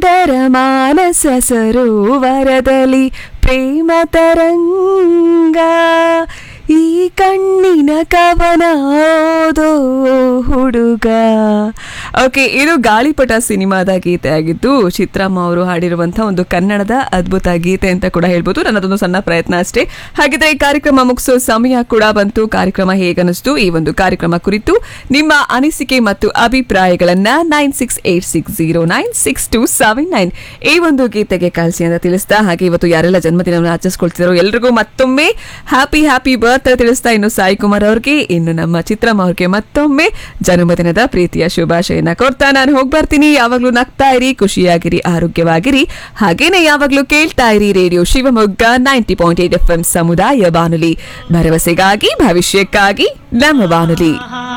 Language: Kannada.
ಸುಂದರ ಮಾನಸ ಸರೋವರದಲ್ಲಿ ಪ್ರೇಮ ತರಂಗ ಈ ಕಣ್ಣಿನ ಕವನ ಓದೋ ಹುಡುಗ ಓಕೆ ಇದು ಗಾಳಿಪಟ ಸಿನಿಮಾದ ಗೀತೆ ಆಗಿದ್ದು ಚಿತ್ರಮ್ಮ ಅವರು ಹಾಡಿರುವಂತಹ ಒಂದು ಕನ್ನಡದ ಅದ್ಭುತ ಗೀತೆ ಅಂತ ಕೂಡ ಹೇಳ್ಬೋದು ನನ್ನದೊಂದು ಸಣ್ಣ ಪ್ರಯತ್ನ ಅಷ್ಟೇ ಹಾಗಿದ್ರೆ ಈ ಕಾರ್ಯಕ್ರಮ ಮುಗಿಸೋ ಸಮಯ ಕೂಡ ಬಂತು ಕಾರ್ಯಕ್ರಮ ಹೇಗನಿಸ್ತು ಈ ಒಂದು ಕಾರ್ಯಕ್ರಮ ಕುರಿತು ನಿಮ್ಮ ಅನಿಸಿಕೆ ಮತ್ತು ಅಭಿಪ್ರಾಯಗಳನ್ನ nine six eight six zero nine six two seven nine ಈ ಒಂದು ಗೀತೆಗೆ ಕಳಿಸಿ ಅಂತ ತಿಳಿಸ್ತಾ ಹಾಗೆ ಇವತ್ತು ಯಾರೆಲ್ಲ ಜನ್ಮದಿನವನ್ನು ಆಚರಿಸ್ಕೊಳ್ತಿರೋ ಎಲ್ರಿಗೂ ಮತ್ತೊಮ್ಮೆ ಹ್ಯಾಪಿ ಹ್ಯಾಪಿ ಬರ್ತ್ ತಿಳಿಸ್ತಾ ಇನ್ನು ಸಾಯಿ ಕುಮಾರ್ ಅವ್ರಿಗೆ ಇನ್ನು ನಮ್ಮ ಚಿತ್ರಮ್ಮ ಅವ್ರಿಗೆ ಮತ್ತೊಮ್ಮೆ ಜನ್ಮದಿನದ ಪ್ರೀತಿಯ ಶುಭಾಶಯನ ಕೊಡ್ತಾ ನಾನು ಹೋಗಿ ಬರ್ತೀನಿ ಯಾವಾಗ್ಲೂ ನಗ್ತಾ ಇರಿ ಖುಷಿಯಾಗಿರಿ ಆರೋಗ್ಯವಾಗಿರಿ ಹಾಗೇನೆ ಯಾವಾಗ್ಲೂ ಕೇಳ್ತಾ ಇರಿ radio Shivamogga ninety point eight F M ಸಮುದಾಯ ಬಾನುಲಿ ಭರವಸೆಗಾಗಿ ಭವಿಷ್ಯಕ್ಕಾಗಿ ನಮ್ಮ ಬಾನುಲಿ